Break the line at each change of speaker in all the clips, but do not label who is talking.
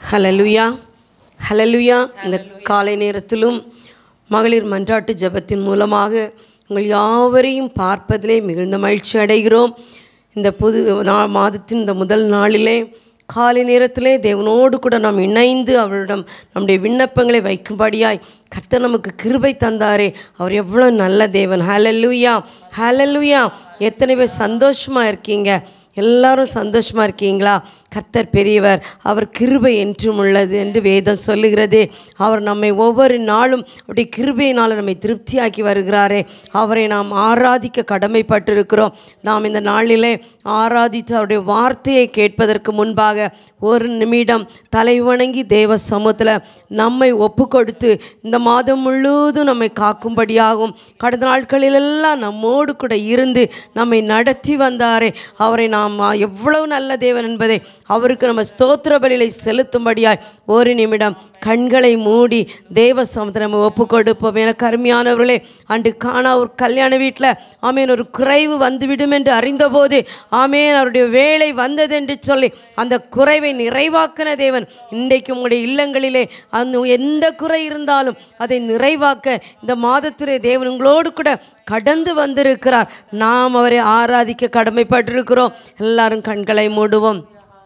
ஹலலுயா ஹலலுயா இந்த காலை நேரத்திலும் மகளிர் மன்றாட்டு ஜெபத்தின் மூலமாக உங்கள் யாவரையும் பார்ப்பதிலே மிகுந்த மகிழ்ச்சி அடைகிறோம் இந்த புது நா மாதத்தின் இந்த முதல் நாளிலே காலை நேரத்திலே தேவனோடு கூட நாம் இணைந்து அவரிடம் நம்முடைய விண்ணப்பங்களை வைக்கும்படியாய் கர்த்தர் நமக்கு கிருபை தந்தாரே அவர் எவ்வளோ நல்ல தேவன் ஹலலுயா ஹலலுயா எத்தனை பேர் சந்தோஷமாக இருக்கீங்க எல்லாரும் சந்தோஷமாக இருக்கீங்களா கர்த்தர் பெரியவர் அவர் கிருபை என்றும் உள்ளது என்று வேதம் சொல்லுகிறது அவர் நம்மை ஒவ்வொரு நாளும் அப்படி கிருபையினால் நம்மை திருப்தியாக்கி வருகிறாரே அவரை நாம் ஆராதிக்க கடமைப்பட்டிருக்கிறோம் நாம் இந்த நாளிலே ஆராதித்து அவருடைய வார்த்தையை கேட்பதற்கு முன்பாக ஒரு நிமிடம் தலை வணங்கி தேவ சமூகத்தில் நம்மை ஒப்பு கொடுத்து இந்த மாதம் முழுவதும் நம்மை காக்கும்படியாகும் கடந்த நாட்களிலெல்லாம் நம்மோடு கூட இருந்து நம்மை நடத்தி வந்தாரே அவரை நாம் எவ்வளவு நல்ல தேவன் என்பதை அவருக்கு நம்ம ஸ்தோத்திர பலிகளை செலுத்தும்படியாய் ஒரு நிமிடம் கண்களை மூடி தேவ சமத்தை நம்ம ஒப்பு கொடுப்போம் எனக்கு அருமையானவர்களே அன்று காணா ஒரு கல்யாண வீட்டில் ஆமேன் ஒரு குறைவு வந்துவிடும் என்று அறிந்தபோது ஆமேன் அவருடைய வேலை வந்தது என்று சொல்லி அந்த குறைவை நிறைவாக்கின தேவன் இன்றைக்கு உங்களுடைய இல்லங்களிலே அந்த எந்த குறை இருந்தாலும் அதை நிறைவாக்க இந்த மாதத்திலே தேவன் உங்களோடு கூட கடந்து வந்திருக்கிறார் நாம் அவரை ஆராதிக்க கடமைப்பட்டிருக்கிறோம் எல்லாரும் கண்களை மூடுவோம்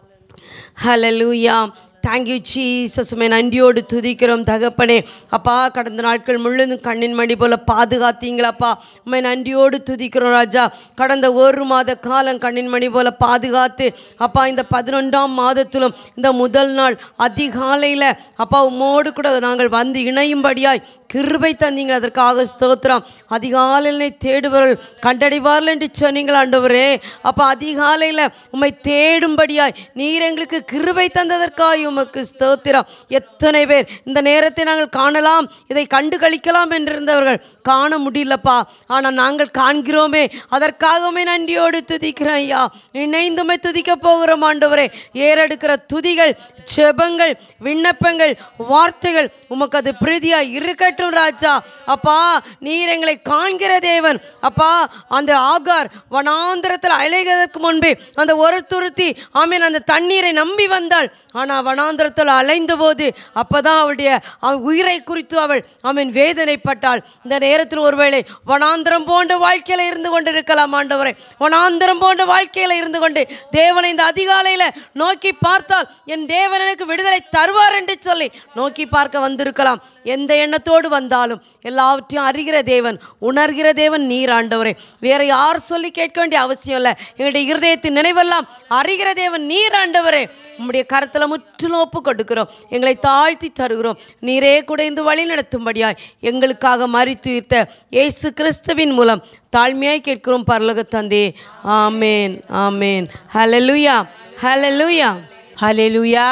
ஹலலூயா தேங்க்யூ ஜீசஸ் உமை நன்றியோடு துதிக்கிறோம் தகப்பனே அப்பா கடந்த நாட்கள் முழுதும் கண்ணின் மணி போல பாதுகாத்தீங்களாப்பா உண்மை நன்றியோடு துதிக்கிறோம் ராஜா கடந்த ஒரு மாத காலம் கண்ணின் மணி போல பாதுகாத்து அப்பா இந்த பதினொன்றாம் மாதத்திலும் இந்த முதல் நாள் அதிகாலையில் அப்பா உம்மோடு கூட நாங்கள் வந்து இணையும்படியாய் கிருபை தந்தீங்க அதற்காக ஸ்தோத்திரம் அதிகாலையில் தேடுபவர்கள் கண்டடைவார்கள் என்று சொன்னீங்கள் ஆண்டவரே அப்போ அதிகாலையில் உம்மை தேடும்படியாய் நீர் எங்களுக்கு கிருபை தந்ததற்காக உமக்கு ஸ்தோத்திரம் எத்தனை பேர் இந்த நேரத்தை நாங்கள் காணலாம் இதை கண்டு கழிக்கலாம் என்றிருந்தவர்கள் காண முடியலப்பா ஆனால் நாங்கள் காண்கிறோமே அதற்காகவுமே நன்றியோடு துதிக்கிறோம் ஐயா இணைந்துமே துதிக்க போகிறோம் ஆண்டவரே ஏறெடுக்கிற துதிகள் ஜெபங்கள் விண்ணப்பங்கள் வார்த்தைகள் உமக்கு அது பிரீதியாக இருக்கட்டும் ராஜா அப்பா நீர் எங்களை காண்கிற தேவன் அப்பா அந்த ஆகார் வனாந்திரத்தில் அலைகிறதற்கு முன்பே அந்த ஒரு துருத்தி ஆமீன் அந்த தண்ணீரை நம்பி வந்தாள் ஆனால் வனாந்திரத்தில் அலைந்த போது அப்பதான் அவளுடைய அவ உயிரை குறித்து அவள் ஆமீன் வேதனைப்பட்டாள் இந்த நேரத்தில் ஒருவேளை வனாந்திரம் போன்ற வாழ்க்கையில் இருந்து கொண்டு இருக்கலாம் ஆண்டவரை வனாந்திரம் போன்ற வாழ்க்கையில் இருந்து கொண்டு தேவனை இந்த அதிகாலையில் நோக்கி பார்த்தால் என் தேவன் எனக்கு விடுதலை தருவார் என்று சொல்லி நோக்கி பார்க்க வந்திருக்கலாம் எந்த எண்ணத்தோடு வந்தாலும் எல்லாவற்றையும் அறிகிற தேவன் உணர்கிற தேவன் நீர் ஆண்டவரே வேற யார் சொல்லி கேட்க வேண்டிய அவசியம் இல்லை எங்களுடைய இருதயத்தின் நினைவெல்லாம் அறிகிற தேவன் நீர் ஆண்டவரே உம்முடைய கரத்தில் முற்றிலும் ஒப்பு கொடுக்கிறோம் எங்களை தாழ்த்தி தருகிறோம் நீரே கூட இந்த வழி நடத்தும்படியாய் எங்களுக்காக மறித்து உயிர்த்த இயேசு கிறிஸ்துவின் மூலம் தாழ்மையாய் கேட்கிறோம் பரலோக தந்தே ஆமேன் ஆமேன் ஹலலுயா ஹலலுயா
ஹalleluya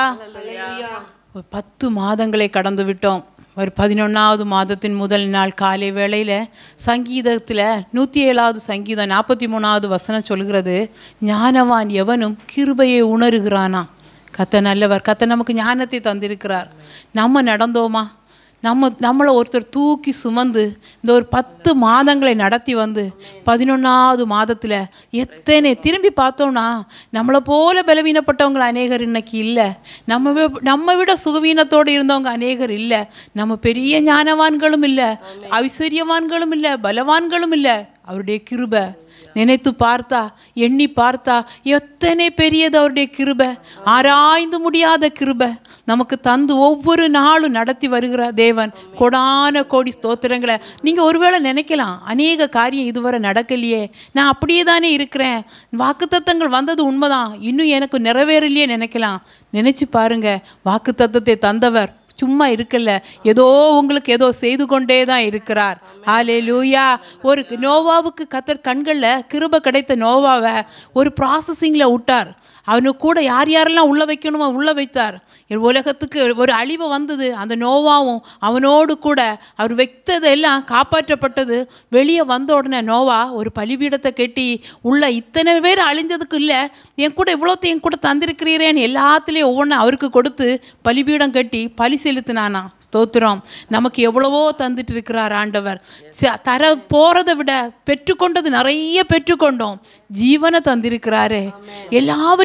ஒரு பத்து மாதங்களை கடந்து விட்டோம் ஒரு பதினொன்றாவது மாதத்தின் முதல் நாள் காலை வேளையில் சங்கீதத்தில் நூற்றி ஏழாவது சங்கீதம் நாற்பத்தி மூணாவது வசனம் சொல்கிறது ஞானவான் எவனும் கிருபையை உணருகிறானா கத்த நல்லவர் கத்த நமக்கு ஞானத்தை தந்திருக்கிறார் நம்ம நடந்தோமா நம்ம நம்மளை ஒருத்தர் தூக்கி சுமந்து இந்த ஒரு பத்து மாதங்களை நடத்தி வந்து பதினொன்றாவது மாதத்தில் எத்தனை திரும்பி பார்த்தோம்னா நம்மளை போல பலவீனப்பட்டவங்க அநேகர் இன்னைக்கு இல்லை நம்ம வி- நம்ம விட சுகவீனத்தோடு இருந்தவங்க அநேகர் இல்லை நம்ம பெரிய ஞானவான்களும் இல்லை ஐஸ்வர்யவான்களும் இல்லை பலவான்களும் இல்லை அவருடைய கிருபை நினைத்து பார்த்தா எண்ணி பார்த்தா எத்தனை பெரியது அவருடைய கிருபை ஆராய்ந்து முடியாத கிருபை நமக்கு தந்து ஒவ்வொரு நாளும் நடத்தி வருகிற தேவன் கொடான கோடி ஸ்தோத்திரங்களை நீங்கள் ஒருவேளை நினைக்கலாம் அநேக காரியம் இதுவரை நடக்கலையே நான் அப்படியே தானே இருக்கிறேன் வாக்குத்தத்தங்கள் வந்தது உண்மைதான் இன்னும் எனக்கு நிறைவேறலையே நினைக்கலாம் நினைச்சு பாருங்க வாக்குத்தத்தத்தை தந்தவர் சும்மா இருக்கல ஏதோ உங்களுக்கு ஏதோ செய்து கொண்டே தான் இருக்கிறார் ஆலே லூயா ஒரு நோவாவுக்கு கத்தர் கண்களில் கிருப கிடைத்த நோவாவை ஒரு ப்ராசஸிங்கில் விட்டார் அவனுக்கு கூட யார் யாரெல்லாம் உள்ள வைக்கணுமோ உள்ள வைத்தார் உலகத்துக்கு ஒரு அழிவு வந்தது அந்த நோவாவும் அவனோடு கூட அவர் வைத்ததெல்லாம் காப்பாற்றப்பட்டது வெளியே வந்த உடனே நோவா ஒரு பலிபீடத்தை கட்டி உள்ள இத்தனை பேர் அழிஞ்சதுக்கு இல்லை என் கூட இவ்வளோத்தையும் என் கூட தந்திருக்கிறீரேன்னு எல்லாத்துலேயும் ஒவ்வொன்றும் அவருக்கு கொடுத்து பலிபீடம் கட்டி பலி செலுத்தினானா ஸ்தோத்திரம் நமக்கு எவ்வளவோ தந்துட்டு இருக்கிறார் ஆண்டவர் ச- தர போகிறதை விட பெற்றுக்கொண்டது நிறைய பெற்றுக்கொண்டோம் ஜீவனை தந்திருக்கிறாரே எல்லாவற்றையும்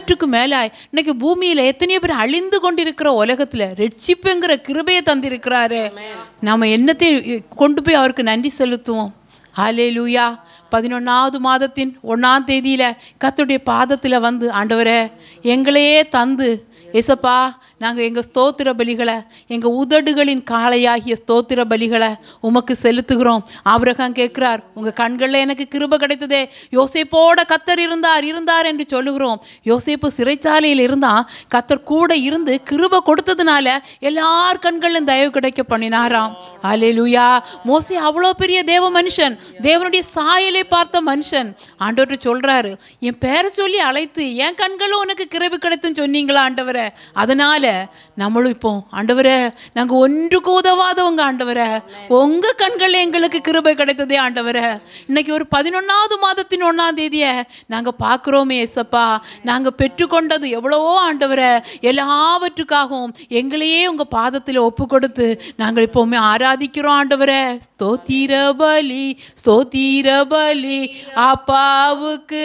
எல்லாவற்றுக்கும் மேலாய் இன்னைக்கு பூமியில எத்தனையோ பேர் அழிந்து கொண்டிருக்கிற உலகத்துல ரட்சிப்புங்கிற கிருபையை தந்திருக்கிறாரு நாம என்னத்தை கொண்டு போய் அவருக்கு நன்றி செலுத்துவோம் ஹாலே லூயா பதினொன்றாவது மாதத்தின் ஒன்றாம் தேதியில் கர்த்தருடைய பாதத்தில் வந்து ஆண்டவரே எங்களையே தந்து ஏசப்பா நாங்கள் எங்கள் ஸ்தோத்திர பலிகளை எங்கள் உதடுகளின் காளையாகிய ஸ்தோத்திர பலிகளை உமக்கு செலுத்துகிறோம் ஆபிரகாம் கேட்கிறார் உங்கள் கண்களில் எனக்கு கிருப கிடைத்ததே யோசேப்போட கத்தர் இருந்தார் இருந்தார் என்று சொல்லுகிறோம் யோசேப்பு சிறைச்சாலையில் இருந்தால் கத்தர் கூட இருந்து கிருப கொடுத்ததுனால எல்லார் கண்களிலும் தயவு கிடைக்க பண்ணினாராம் அலேலுயா மோசே அவ்வளோ பெரிய தேவ மனுஷன் தேவனுடைய சாயலை பார்த்த மனுஷன் ஆண்டவர்கிட்ட சொல்றாரு என் பேரை சொல்லி அழைத்து என் கண்களும் உனக்கு கிருபை கிடைத்துன்னு சொன்னீங்களா ஆண்டவரே அதனால நம்மளும் இப்போ ஆண்டவரே நாங்க ஒன்றுக்கு உதவாதவங்க ஆண்டவரே உங்க கண்கள் எங்களுக்கு கிருபை கிடைத்ததே ஆண்டவரே இன்னைக்கு ஒரு பதினொன்னாவது மாதத்தின் ஒன்னாம் தேதியை நாங்க பார்க்குறோமே எசப்பா நாங்க பெற்றுக்கொண்டது எவ்வளவோ ஆண்டவரே எல்லாவற்றுக்காகவும் எங்களையே உங்க பாதத்தில் ஒப்பு கொடுத்து நாங்கள் இப்போவுமே ஆராதிக்கிறோம் ஆண்டவரே ஸ்தோத்திர பலி ஸ்தோத்திர பலி அப்பாவுக்கு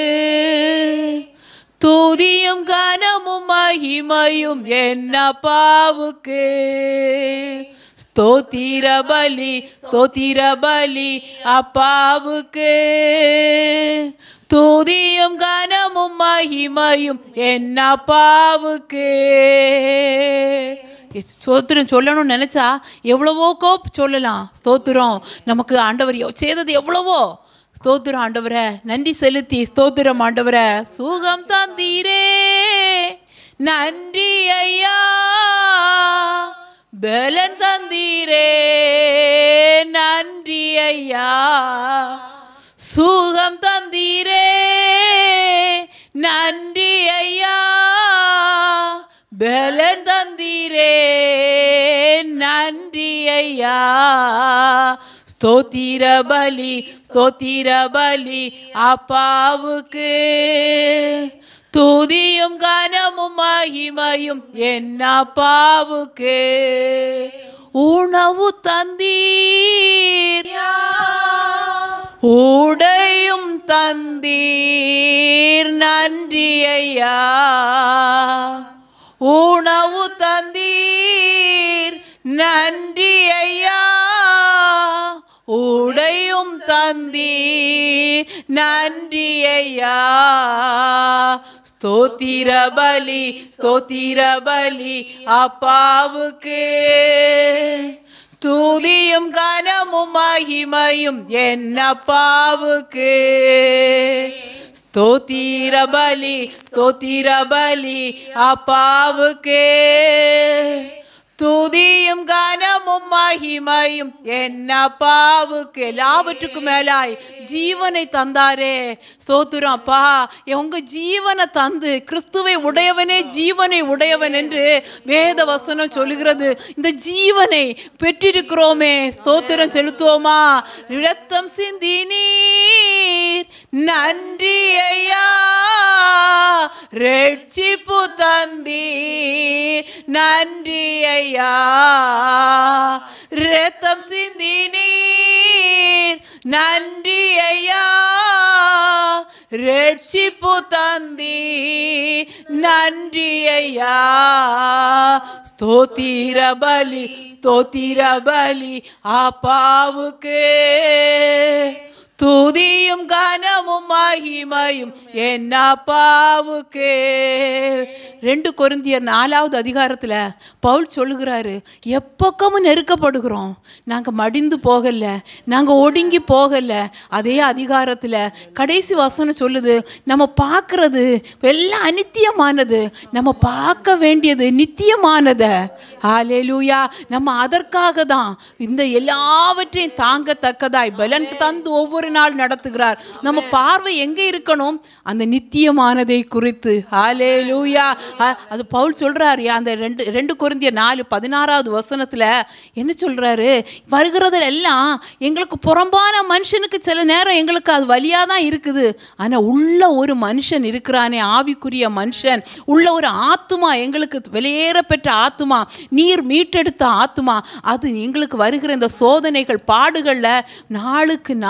துதியும் கனமும் மகிமையும் என்ன பாவுக்கு ஸ்தோத்திர பலி ஸ்தோத்திர பலி அப்பாவுக்கு துதியும் கனமும் மகிமையும் என்ன பாவுக்கு ஸ்தோத்திரம் சொல்லணும்னு நினச்சா எவ்வளவோ கோப் சொல்லலாம் ஸ்தோத்திரம் நமக்கு ஆண்டவர் எவ்- செய்தது எவ்வளவோ ஸ்தோத்திரம் ஆண்டவரே நன்றி செலுத்தி ஸ்தோத்திரம் ஆண்டவரே சுகம் தந்தீரே நன்றி ஐயா பலன் தந்தீரே நன்றி ஐயா சுகம் தந்தீரே நன்றி ஐயா பலன் தந்தீரே நன்றி ஐயா ஸ்தோத்திர பலி ஸ்தோத்திர பலி அப்பாவுக்கு துதியும் கனமும் மகிமையும் என்ன அப்பாவுக்கு உணவு தந்தீர் உடையும் தந்தீர் நன்றி ஐயா உணவு தந்தீர் நன்றி ஐயா உடையும் தந்தீர் நன்றி ஐயா ஸ்தோத்திர பலி ஸ்தோத்திர பலி அப்பாவுக்கு துதியும் கனமும் மகிமையும் என்ன பாவுக்கு ஸ்தோத்திர பலி ஸ்தோத்திர பலி அப்பாவுக்கு துதியும் கனமும் மகிமையும் என்ன பாவுக்கு எல்லாவற்றுக்கும் மேலாய் ஜீவனை தந்தாரே ஸ்தோத்திரம் அப்பா உங்க ஜீவனை தந்து கிறிஸ்துவை உடையவனே ஜீவனை உடையவன் என்று வேத வசனம் சொல்லுகிறது இந்த ஜீவனை பெற்றிருக்கிறோமே ஸ்தோத்திரம் செலுத்துவோமா இரத்தம் சிந்தி நீர் நன்றி ஐயா ரட்சிப்பு தந்தீர் நன்றி ஐயா ரத்தம் சிந்தி நீர் நன்றி ஐயா ரட்சிப்பு தந்தீர் நன்றி ஐயா ஸ்தோத்திர பலி ஸ்தோத்திர பலி அப்பாவுக்கு துதியும் கனமும் மகிமையும் என்ன பாவுக்கு ரெண்டு கொரிந்தியர் நாலாவது அதிகாரத்தில் பவுல் சொல்லுகிறாரு எப்பக்கமும் நெருக்கப்படுகிறோம் நாங்கள் மடிந்து போகல நாங்கள் ஒடுங்கி போகல அதே அதிகாரத்தில் கடைசி வசனம் சொல்லுது நம்ம பார்க்கறது எல்லாம் அநித்தியமானது நம்ம பார்க்க வேண்டியது நித்தியமானத ஹalleluya நம்ம அதற்காக தான் இந்த எல்லாவற்றையும் தாங்கத்தக்கதாய் பலன் தந்து ஒவ்வொரு நாள் நடத்துகிறார் நம்ம பார்வை எங்கே இருக்கணும் அந்த நித்தியமானதை குறித்து ஹalleluya அ- அது பவுல் சொல்றாரு அந்த ரெண்டு ரெண்டு குருந்திய நாலு பதினாறாவது வசனத்துல என்ன சொல்றாரு வருகிறதுல எல்லாம் எங்களுக்கு புறம்பான மனுஷனுக்கு சில நேரம் எங்களுக்கு அது வழியாக தான் இருக்குது ஆனா உள்ள ஒரு மனுஷன் இருக்கிறானே ஆவிக்குரிய மனுஷன் உள்ள ஒரு ஆத்துமா எங்களுக்கு வெளியேற பெற்ற ஆத்துமா நீர் மீட்டெடுத்த ஆத்துமா அது எங்களுக்கு வருகிற இந்த சோதனைகள் பாடுகளில் நாளுக்கு நாள்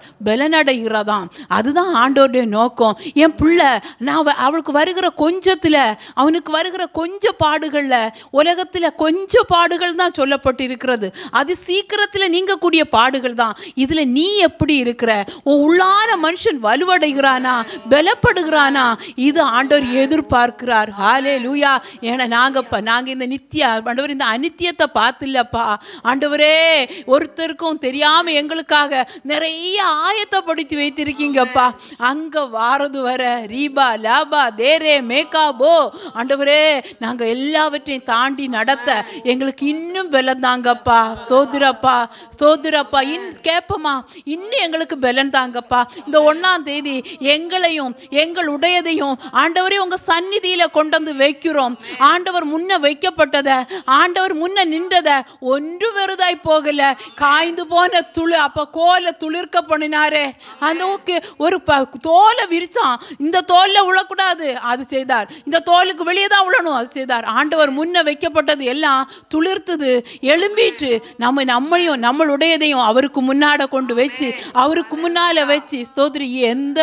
பலனடைகிறதாம் அதுதான் ஆண்டோருடைய நோக்கம் என் பிள்ளை நான் அவ- அவளுக்கு வருகிற கொஞ்சத்தில் அவனுக்கு வருகிற கொஞ்ச பாடுகளில் உலகத்தில் கொஞ்ச பாடுகள் தான் சொல்லப்பட்டு இருக்கிறது அது சீக்கிரத்தில் நீங்கக்கூடிய பாடுகள் தான் இதில் நீ எப்படி இருக்கிற உன் உள்ளான மனுஷன் வலுவடைகிறானா பலப்படுகிறானா இது ஆண்டவர் எதிர்பார்க்கிறார் ஹாலே லூயா ஏன்னா நாங்கப்பா நாங்கள் இந்த நித்திய ஆண்டவர் இந்த அனித்தியத்தை பார்த்தில்லப்பா ஆண்டவரே ஒருத்தருக்கும் தெரியாம எங்களுக்காக நிறைய ஆயத்தப்படுத்தி வைத்திருக்கீங்கப்பா அங்க வாரது வர ரீபா லாபா தேரே மேகா போ ஆண்டவரே நாங்க எல்லாவற்றையும் தாண்டி நடத்த எங்களுக்கு இன்னும் பலம் தாங்கப்பா ஸ்தோத்திரப்பா ஸ்தோத்திரப்பா இன் கேப்பமா இன்னும் எங்களுக்கு பலன் தாங்கப்பா இந்த ஒண்ணாம் தேதி எங்களையும் எங்களுடையதையும் ஆண்டவரே உங்க சந்நிதியில கொண்டு வந்து வைக்கிறோம் ஆண்டவர் முன்ன வைக்கப்பட்டதை ஆண்டவர் முன்ன நின்றதை ஒன்று வெறுதாய் போகல காய்ந்து போன துளி அப்ப கோலை துளிர்க்க பண்ணினாரே அந்த ஓகே ஒரு ப தோலை விரிச்சான் இந்த தோல்ல உழக்கூடாது அது செய்தார் இந்த தோலுக்கு வெளியே தான் உழணும் அது செய்தார் ஆண்டவர் முன்ன வைக்கப்பட்டது எல்லாம் துளிர்த்தது எழும்பிட்டு நம்ம நம்மளையும் நம்மளுடையதையும் அவருக்கு முன்னாட கொண்டு வச்சு அவருக்கு முன்னால வச்சு ஸ்தோத்ரி எந்த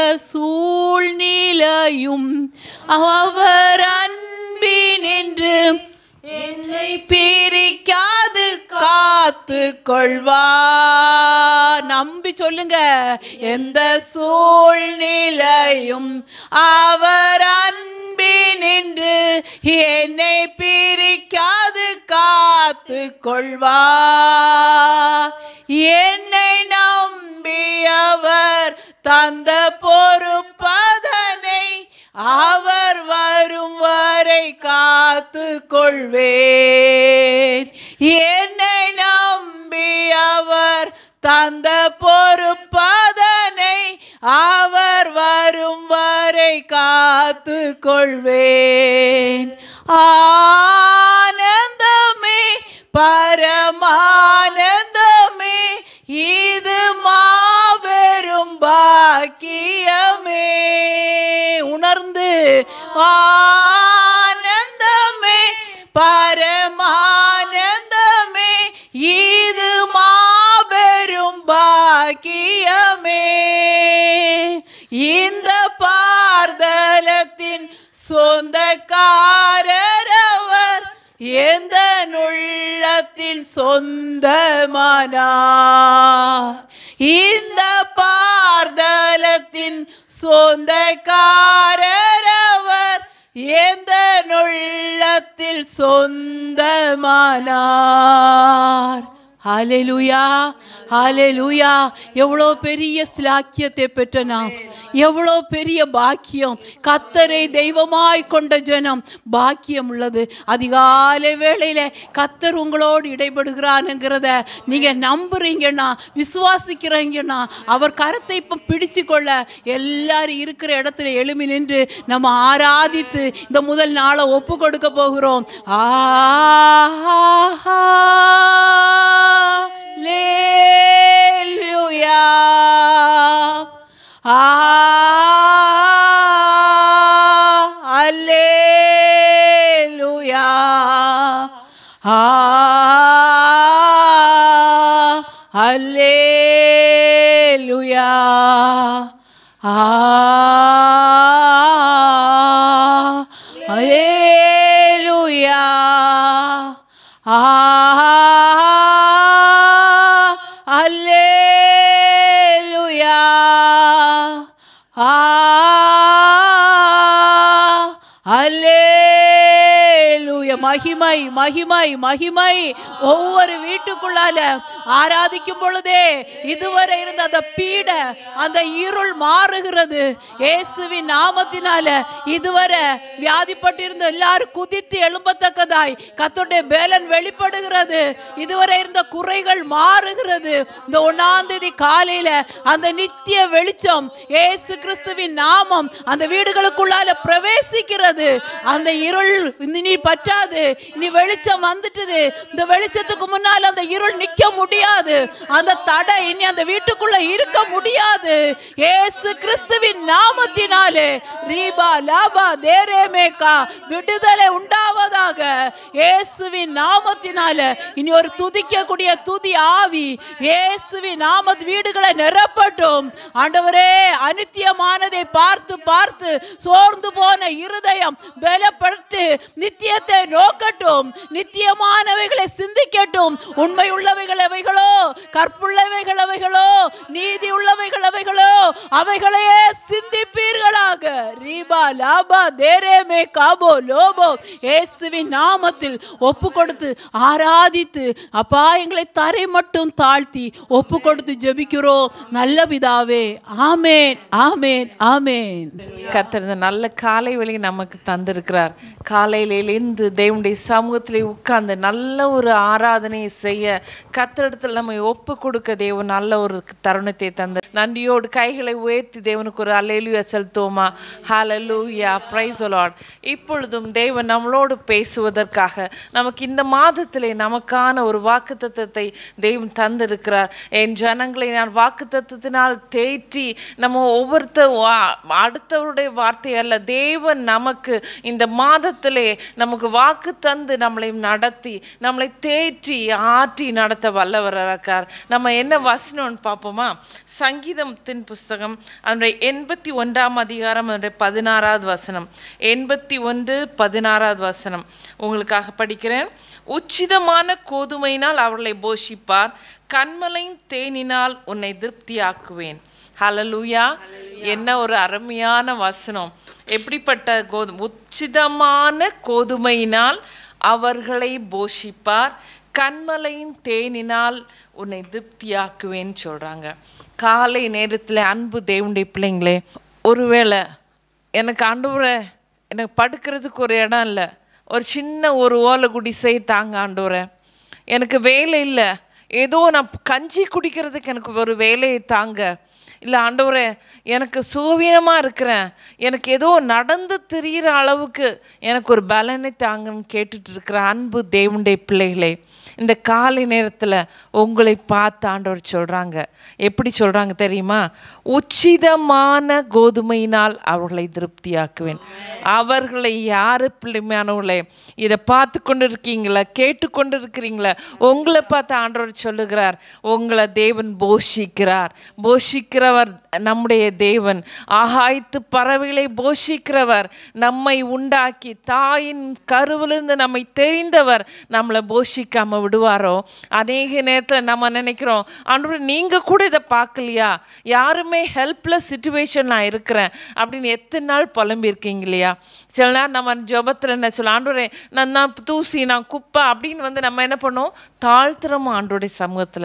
சூழ்நிலையும் அவர் அன்பினின்று என்னை பிரிக்காது காத்து கொள்வார் நம்பி சொல்லுங்க எந்த சூழ்நிலையும் அவர் அன்பினின்று என்னை பிரிக்காது காத்து கொள்வார் என்னை நம்பி அவர் தந்த பொறுப்பதனை அவர் வரும் வரை காத்து கொள்வேன் என்னை நம்பி அவர் தந்த பொறுப்பதனை அவர் வரும் வரை காத்து கொள்வேன் ஆனந்தமே பரமானந்தமே இது மாபெரும் பாக்கியமே உணர்ந்து ஆனந்தமே பரமானந்தமே இது மாபெரும் பாக்கியமே இந்த பார்தலத்தின் சொந்தக்காரர் அவர் எந்த உள்ளத்தில் சொந்தமானார் இந்த பார்தலத்தின் சொந்தக்காரர் அவர் எந்த உள்ளத்தில் சொந்தமானார் ஹalleluya ஹalleluya எவ்வளோ பெரிய சிலாக்கியத்தை பெற்ற நாம் எவ்வளோ பெரிய பாக்கியம் கத்தரை தெய்வமாய் கொண்ட ஜனம் பாக்கியம் உள்ளது அதிகாலை வேளையில கத்தர் உங்களோடு இடைபடுகிறானுங்கிறத நீங்க நம்புறீங்கன்னா விசுவாசிக்கிறீங்கன்னா அவர் கரத்தை இப்போ பிடிச்சு கொள்ள எல்லாரும் இருக்கிற இடத்துல எழுமி நின்று நம்ம ஆராதித்து இந்த முதல் நாளை ஒப்பு கொடுக்க போகிறோம் ஆஹா Hallelujah. Ah, Hallelujah. Ah, Hallelujah. Ah, Hallelujah. Ah, Hallelujah. Ah, Hallelujah. மகிமை மகிமை மகிமை ஒவ்வொரு வீட்டுக்குள்ளால ஆராதிக்கும் பொழுதே இதுவரை இருந்த அந்த பீட அந்த இருள் மாறுகிறது இயேசுவின் நாமத்தினால இதுவரை வியாதிப்பட்டிருந்த எல்லாரும் குதித்து எழும்பத்தக்கதாய் கத்தோடைய பேலன் வெளிப்படுகிறது இதுவரை இருந்த குறைகள் மாறுகிறது இந்த ஒன்னாம் தேதி காலையில அந்த நித்திய வெளிச்சம் இயேசு கிறிஸ்துவின் நாமம் அந்த வீடுகளுக்குள்ளால பிரவேசிக்கிறது அந்த இருள் இனி பற்றாது வந்துட்டுது இனி வெளிச்சம் வந்துட்டுது இந்த வெளிச்சத்துக்கு முன்னால அந்த இருள் நிக்க முடியாது அந்த தடை இனி அந்த வீட்டுக்குள்ள இருக்க முடியாது ஏசு கிறிஸ்துவின் நாமத்தினாலே ரீபா லாபா தேரேமேகா விடுதலை உண்டாவதாக இயேசுவின் நாமத்தினால இனி ஒரு துதிக்கக்கூடிய துதி ஆவி இயேசுவின் நாம வீடுகளை நிரப்பட்டும் ஆண்டவரே அனித்தியமானதை பார்த்து பார்த்து சோர்ந்து போன இருதயம் பலப்பட்டு நித்தியத்தை நோக்கட்டும் நித்தியமானவைகளை சிந்திக்கட்டும் உண்மை உள்ளவைகள் எவைகளோ கற்புள்ளவைகள் எவைகளோ நீதி உள்ளவைகள் எவைகளோ அவைகளையே சிந்திப்பீர்களாக ரீபா லாபா தேரேமே காபோ லோபோ இயேசுவின் நாமத்தில் ஒப்பு கொடுத்து ஆராதித்து அப்பா எங்களை தரை மட்டும் தாழ்த்தி ஒப்பு கொடுத்து ஜெபிக்கிறோம் நல்ல பிதாவே ஆமேன் ஆமேன் ஆமேன்
கர்த்தர் இந்த நல்ல காலை வழி நமக்கு தந்திருக்கிறார் காலையில எழுந்து தேவனுடைய சமூகத்திலே உட்கார்ந்து நல்ல ஒரு ஆராதனையை செய்ய கத்தரிடத்தில் நம்ம ஒப்பு கொடுக்க தேவன் நல்ல ஒரு தருணத்தை தந்து நன்றியோடு கைகளை உயர்த்தி தேவனுக்கு ஒரு அலையிலுயா செலுத்துவோமா ஹalleluya praise the lord இப்பொழுதும் தேவன் நம்மளோடு பேசுவதற்காக நமக்கு இந்த மாதத்திலே நமக்கான ஒரு வாக்குத்தத்தத்தை தெய்வம் தந்திருக்கிறார் என் ஜனங்களை நான் வாக்குத்தத்தத்தினால் தேற்றி நம்ம ஒவ்வொருத்த வா- அடுத்தவருடைய வார்த்தை அல்ல தேவன் நமக்கு இந்த மாதத்திலே நமக்கு வாக்கு தந்து நம்மளை நடத்தி நம்மளை தேற்றி ஆற்றி நடத்த வல்லவராக இருக்கார் நம்ம என்ன வசனம்னு பார்ப்போமா சங்கீதத்தின் புஸ்தகம் அதனுடைய எண்பத்தி ஒன்றாம் அதிகாரம் அதனுடைய பதினாறாவது வசனம் எண்பத்தி ஒன்று பதினாறாவது வசனம் உங்களுக்காக படிக்கிறேன் உச்சிதமான கோதுமையினால் அவர்களை போஷிப்பார் கண்மலையின் தேனினால் உன்னை திருப்தியாக்குவேன் ஹalleluya என்ன ஒரு அருமையான வசனம் எப்படிப்பட்ட கோது உச்சிதமான கோதுமையினால் அவர்களை போஷிப்பார் கண்மலையின் தேனினால் உன்னை திருப்தியாக்குவேன்னு சொல்றாங்க காலை நேரத்தில் அன்பு தேவனுடைய பிள்ளைங்களே ஒருவேளை எனக்கு ஆண்டவரே எனக்கு படுக்கிறதுக்கு ஒரு இடம் இல்லை ஒரு சின்ன ஒரு ஓலை குடிசை தாங்க ஆண்டவரே எனக்கு வேலை இல்லை ஏதோ நான் கஞ்சி குடிக்கிறதுக்கு எனக்கு ஒரு வேலையை தாங்க இல்லை ஆண்டவரே எனக்கு சுகவீனமாக இருக்கிறேன் எனக்கு ஏதோ நடந்து திரியிற அளவுக்கு எனக்கு ஒரு பலனை தாங்கன்னு கேட்டுட்டு இருக்கிற அன்பு தேவனுடைய பிள்ளைகளே இந்த காலை நேரத்தில் உங்களை பார்த்து ஆண்டவர் சொல்கிறாங்க எப்படி சொல்கிறாங்க தெரியுமா உச்சிதமான கோதுமையினால் அவர்களை திருப்தியாக்குவேன் அவர்களை யாரு பிள்ளைமானவர்களே இதை பார்த்து கொண்டு இருக்கீங்களா கேட்டு கொண்டு இருக்கிறீங்களா உங்களை பார்த்து ஆண்டவர் சொல்லுகிறார் உங்களை தேவன் போஷிக்கிறார் போஷிக்கிறவர் நம்முடைய தேவன் ஆகாய்த்து பறவைகளை போஷிக்கிறவர் நம்மை உண்டாக்கி தாயின் கருவிலிருந்து நம்மை தெரிந்தவர் நம்மளை போஷிக்காம விடுவாரோ அநேக நேரத்தில் நம்ம நினைக்கிறோம் ஆண்டவர் நீங்க கூட இதை பார்க்கலையா யாருமே ஹெல்ப்லெஸ் சுச்சுவேஷன் நான் இருக்கிறேன் அப்படின்னு எத்தனை நாள் புலம்பியிருக்கீங்க இல்லையா சில நேரம் நம்ம ஜெபத்தில் என்ன சொல்ல ஆண்டவரே நான் நான் தூசி நான் குப்பை அப்படின்னு வந்து நம்ம என்ன பண்ணோம் தாழ்த்துறோம் ஆண்டோடைய சமூகத்தில்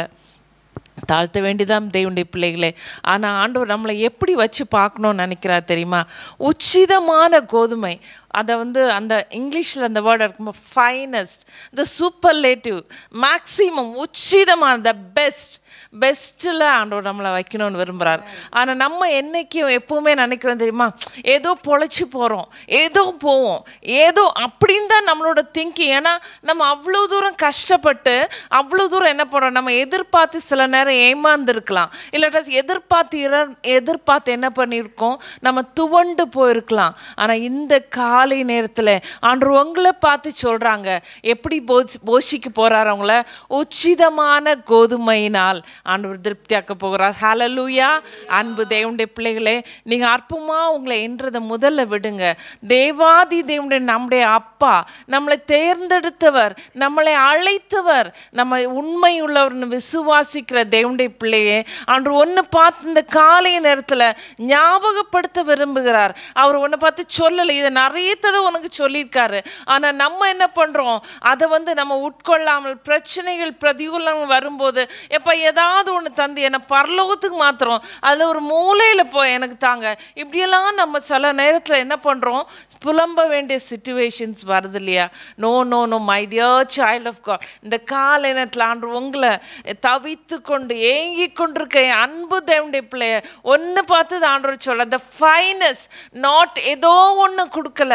தாழ்த்த வேண்டியதான் தேவனுடைய பிள்ளைகளே ஆனால் ஆண்டவர் நம்மளை எப்படி வச்சு பார்க்கணும்னு நினைக்கிறார் தெரியுமா உச்சிதமான கோதுமை அதை வந்து அந்த இங்கிலீஷில் அந்த வேர்டு இருக்கும்போது ஃபைனஸ்ட் த சூப்பர்லேட்டிவ் மேக்ஸிமம் உச்சிதமான த பெஸ்ட் பெஸ்ட்டில் ஆண்டவர் நம்மளை வைக்கணும்னு விரும்புகிறார் ஆனால் நம்ம என்னைக்கும் எப்பவுமே நினைக்கிறோம் தெரியுமா ஏதோ பொழைச்சி போகிறோம் ஏதோ போவோம் ஏதோ அப்படின்னு தான் நம்மளோட திங்கிங் ஏன்னா நம்ம அவ்வளோ தூரம் கஷ்டப்பட்டு அவ்வளோ தூரம் என்ன பண்ணுறோம் நம்ம எதிர்பார்த்து சில நேரம் ஏமாந்துருக்கலாம் இல்லாட்டா எதிர்பார்த்து இர- எதிர்பார்த்து என்ன பண்ணியிருக்கோம் நம்ம துவண்டு போயிருக்கலாம் ஆனால் இந்த காலை நேரத்தில் ஆண்டு உங்களை பார்த்து சொல்கிறாங்க எப்படி போஷ் போஷிக்க போகிறார் அவங்கள உச்சிதமான கோதுமையினால் ஆண்டவர் திருப்தியாக்க போகிறார் ஹalleluya அன்பு தேவனுடைய பிள்ளைகளே நீங்கள் அற்புதமாக உங்களை என்றதை முதல்ல விடுங்க தேவாதி தேவனுடைய நம்முடைய அப்பா நம்மளை தேர்ந்தெடுத்தவர் நம்மளை அழைத்தவர் நம்ம உண்மை உள்ளவர்னு விசுவாசிக்கிற தேவனுடைய பிள்ளையே அன்று ஒன்று பார்த்து இந்த காலை நேரத்தில் ஞாபகப்படுத்த விரும்புகிறார் அவர் ஒன்றை பார்த்து சொல்லலை இதை நிறைய தடவை உனக்கு சொல்லியிருக்காரு ஆனால் நம்ம என்ன பண்ணுறோம் அதை வந்து நம்ம உட்கொள்ளாமல் பிரச்சனைகள் பிரதிகூலம் வரும்போது எப்போ ஏதாவது ஒன்று தந்து என்னை பரலோகத்துக்கு மாத்திரம் அதில் ஒரு மூலையில் போய் எனக்கு தாங்க இப்படியெல்லாம் நம்ம சில நேரத்தில் என்ன பண்ணுறோம் புலம்ப வேண்டிய சுச்சுவேஷன்ஸ் வருது இல்லையா no no no my dear child of God இந்த கால நேரத்தில் ஆண்டு உங்களை தவித்து கொண்டு ஏங்கி கொண்டிருக்க என் அன்பு தேவனுடைய பிள்ளைய ஒன்று பார்த்து ஆண்டவர் சொல்ல த ஃபைனஸ் நாட் ஏதோ ஒன்று கொடுக்கல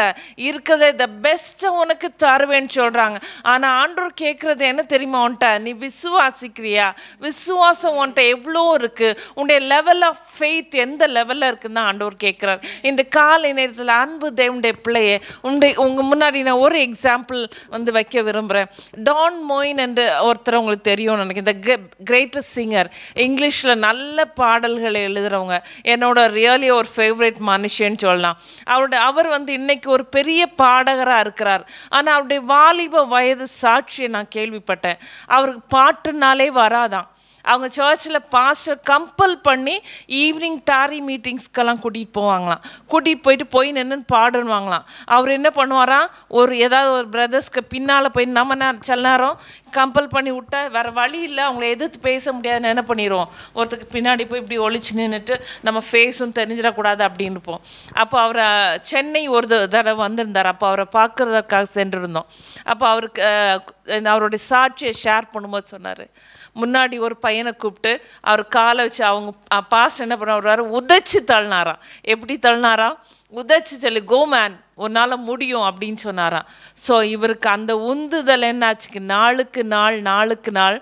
இருக்கிறதே த பெஸ்ட்டை உனக்கு தருவேன்னு சொல்கிறாங்க ஆனால் ஆண்டவர் கேட்குறது என்ன தெரியுமா உன்ட்ட நீ விசுவாசிக்கிறியா விசுவாசம் உன்ட்ட எவ்வளோ இருக்குது உன்னுடைய லெவல் ஆஃப் ஃபெய்த் எந்த லெவலில் இருக்குன்னு தான் ஆண்டவர் கேட்குறார் இந்த காலை நேரத்தில் அன்பு தேவனுடைய பிள்ளையே உங்களுடைய உங்கள் முன்னாடி நான் ஒரு எக்ஸாம்பிள் வந்து வைக்க விரும்புகிறேன் டான் மோயின் என்று ஒருத்தர் உங்களுக்கு தெரியும்னு நினைக்கிறேன் இந்த கிரேட்டஸ்ட் சிங்கர் இங்கிலீஷில் நல்ல பாடல்களை எழுதுகிறவங்க என்னோட ரியலி ஒரு ஃபேவரட் மனுஷன்னு சொல்லலாம் அவருடைய அவர் வந்து இன்னைக்கு ஒரு பெரிய பாடகராக இருக்கிறார் ஆனால் அவருடைய வாலிப வயது சாட்சியை நான் கேள்விப்பட்டேன் அவருக்கு பாட்டுனாலே வராதான் அவங்க சர்ச்சில் பாஸ்டர் கம்பல் பண்ணி ஈவினிங் டாரி மீட்டிங்ஸ்க்கெல்லாம் கூட்டிகிட்டு போவாங்களாம் கூட்டிகிட்டு போயிட்டு போய் நின்று பாடுவாங்களாம் அவர் என்ன பண்ணுவாராம் ஒரு ஏதாவது ஒரு பிரதர்ஸ்க்கு பின்னால் போய் நம்ம நே- சில நேரம் கம்பல் பண்ணி விட்டா வேறு வழி இல்லை அவங்கள எதிர்த்து பேச முடியாதுன்னு என்ன பண்ணிடுவோம் ஒருத்தருக்கு பின்னாடி போய் இப்படி ஒளிச்சு நின்றுட்டு நம்ம ஃபேஸும் தெரிஞ்சிடக்கூடாது அப்படின்னு இருப்போம் அப்போ அவர் சென்னை ஒரு த- தடவை வந்திருந்தார் அப்போ அவரை பார்க்கறதுக்காக சென்றிருந்தோம் அப்போ அவருக்கு அஹ், அவருடைய சாட்சியை ஷேர் பண்ணும்போது சொன்னார் முன்னாடி ஒரு பையனை கூப்பிட்டு அவர் காலை வச்சு அவங்க பாஸ்ட் என்ன பண்ணுறாரு உதைச்சு தள்ளினாராம் எப்படி தள்ளினாராம் உதைச்சு சொல்லி கோ மேன் உன்னால் முடியும் அப்படின்னு சொன்னாராம் ஸோ இவருக்கு அந்த உந்துதல் என்னாச்சுக்கு நாளுக்கு நாள் நாளுக்கு நாள்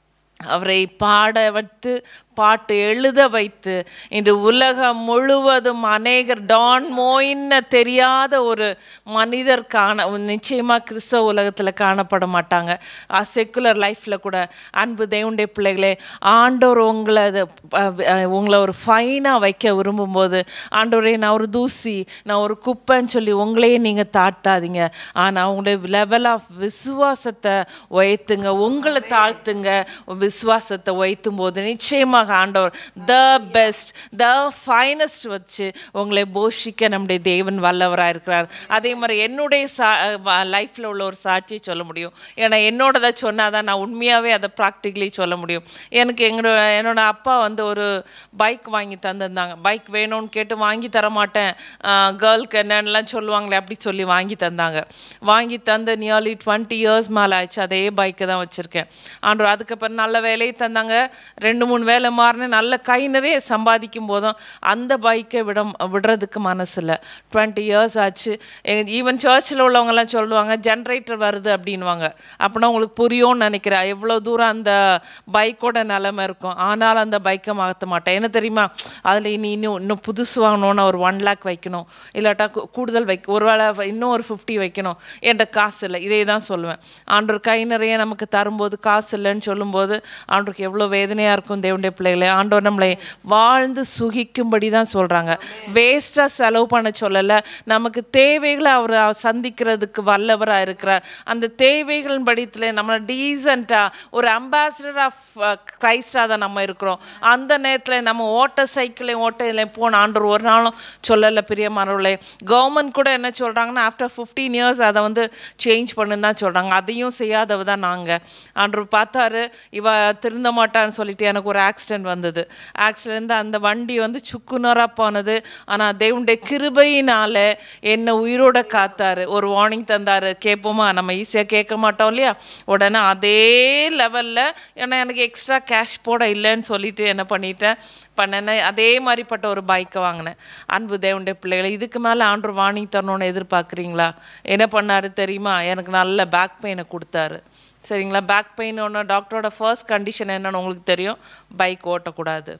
அவரை பாட வைத்து பாட்டு எழுத வைத்து இன்று உலகம் முழுவதும் அநேகர் டான் மோயின்னு தெரியாத ஒரு மனிதர் காண நிச்சயமாக கிறிஸ்தவ உலகத்தில் காணப்பட மாட்டாங்க செக்குலர் லைஃப்பில் கூட அன்பு தேவனுடைய பிள்ளைகளே ஆண்டவர் உங்களை அது, அஹ், அஹ், உங்களை ஒரு ஃபைனாக வைக்க விரும்பும்போது ஆண்டவரே நான் ஒரு தூசி நான் ஒரு குப்பைன்னு சொல்லி உங்களையே நீங்கள் தாழ்த்தாதீங்க ஆனால் உங்களுடைய லெவல் ஆஃப் விசுவாசத்தை உயர்த்துங்க உங்களை தாழ்த்துங்க விசுவாசத்தை உயர்த்தும் போது நிச்சயமாக ஆண்டவர் த பெஸ்ட் த ஃபைனஸ்ட் வச்சு உங்களை போஷிக்க நம்முடைய தேவன் வல்லவராக இருக்கிறார் அதே மாதிரி என்னுடைய சா லைஃப்பில் உள்ள ஒரு சாட்சியை சொல்ல முடியும் ஏன்னா என்னோடதை சொன்னால் தான் நான் உண்மையாகவே அதை ப்ராக்டிக்கலி சொல்ல முடியும் எனக்கு எங்களோட என்னோட அப்பா வந்து ஒரு பைக் வாங்கி தந்திருந்தாங்க பைக் வேணும்னு கேட்டு வாங்கி தர மாட்டேன் கேர்ளுக்கு என்னன்னுலாம் சொல்லுவாங்களே அப்படி சொல்லி வாங்கி தந்தாங்க வாங்கி தந்து நியர்லி டுவெண்ட்டி இயர்ஸ் மேலே ஆச்சு அதே பைக்கை தான் வச்சுருக்கேன் ஆண்டவர் அதுக்கப்புறம் நல்ல வேலையை தந்தாங்க ரெண்டு மூணு வேலை மாறினேன் நல்ல கை நிறைய சம்பாதிக்கும் போதும் அந்த பைக்கை விட விடுறதுக்கு மனசு இல்லை டுவெண்ட்டி இயர்ஸ் ஆச்சு ஈவன் சர்ச்சில் உள்ளவங்கெல்லாம் சொல்லுவாங்க ஜென்ரேட்டர் வருது அப்படின்வாங்க அப்படின்னா உங்களுக்கு புரியும்னு நினைக்கிறேன் எவ்வளோ தூரம் அந்த பைக்கோட நிலைமை இருக்கும் ஆனாலும் அந்த பைக்கை மாற்ற மாட்டேன் என்ன தெரியுமா அதில் இனி இன்னும் இன்னும் புதுசு வாங்கணும்னா ஒரு ஒன் லேக் வைக்கணும் இல்லாட்டா கூ- கூடுதல் வைக்க ஒரு வேளை வ- இன்னும் ஒரு ஃபிஃப்டி வைக்கணும் என்கிட்ட காசு இல்லை இதே தான் சொல்லுவேன் ஆண்டவர் கை நிறைய நமக்கு தரும்போது காசு இல்லைன்னு சொல்லும்போது ஆண்டவருக்கு எவ்வளோ வேதனையாக இருக்கும் தேவனுடைய பிள்ளைகளே ஆண்டவர் நம்மளை வாழ்ந்து சுகிக்கும்படி தான் சொல்கிறாங்க வேஸ்ட்டாக செலவு பண்ண சொல்லலை நமக்கு தேவைகளை அவர் சந்திக்கிறதுக்கு வல்லவராக இருக்கிறார் அந்த தேவைகளின் படித்தில் நம்ம டீசெண்டாக ஒரு அம்பாசிடர் ஆஃப் கிரைஸ்டாக தான் நம்ம இருக்கிறோம் அந்த நேரத்தில் நம்ம ஓட்ட சைக்கிளையும் ஓட்டையிலையும் போன ஆண்டவர் ஒரு நாளும் சொல்லலை பிரியமானவர்களே கவர்மெண்ட் கூட என்ன சொல்கிறாங்கன்னா ஆஃப்டர் ஃபிஃப்டீன் இயர்ஸ் அதை வந்து சேஞ்ச் பண்ணுன்னு தான் சொல்கிறாங்க அதையும் செய்யாதவ தான் நாங்கள் ஆண்டவர் பார்த்தாரு இவ திருந்த மாட்டான்னு சொல்லிட்டு எனக்கு ஒரு ஆக்சிடென்ட் வந்தது ஆக்சிடென்ட் அந்த வண்டி வந்து சுக்குநராக போனது ஆனால் தேவனுடைய கிருபையினால என்னை உயிரோட காத்தாரு ஒரு வார்னிங் தந்தாரு கேட்போமா நம்ம ஈஸியாக கேட்க மாட்டோம் இல்லையா உடனே அதே லெவலில் ஏன்னா எனக்கு எக்ஸ்ட்ரா கேஷ் போட இல்லைன்னு சொல்லிட்டு என்ன பண்ணிட்டேன் பண்ணேன்னு அதே மாதிரிப்பட்ட ஒரு பைக்கை வாங்கினேன் அன்பு தேவனுடைய பிள்ளைகளை இதுக்கு மேலே ஆண்டு வார்னிங் தரணும்னு எதிர்பார்க்குறீங்களா என்ன பண்ணாரு தெரியுமா எனக்கு நல்ல பேக் பெயினை கொடுத்தாரு சரிங்களா பேக் பெயின் ஒன்று டாக்டரோட ஃபர்ஸ்ட் கண்டிஷன் என்னன்னு உங்களுக்கு தெரியும் பைக் ஓட்டக்கூடாது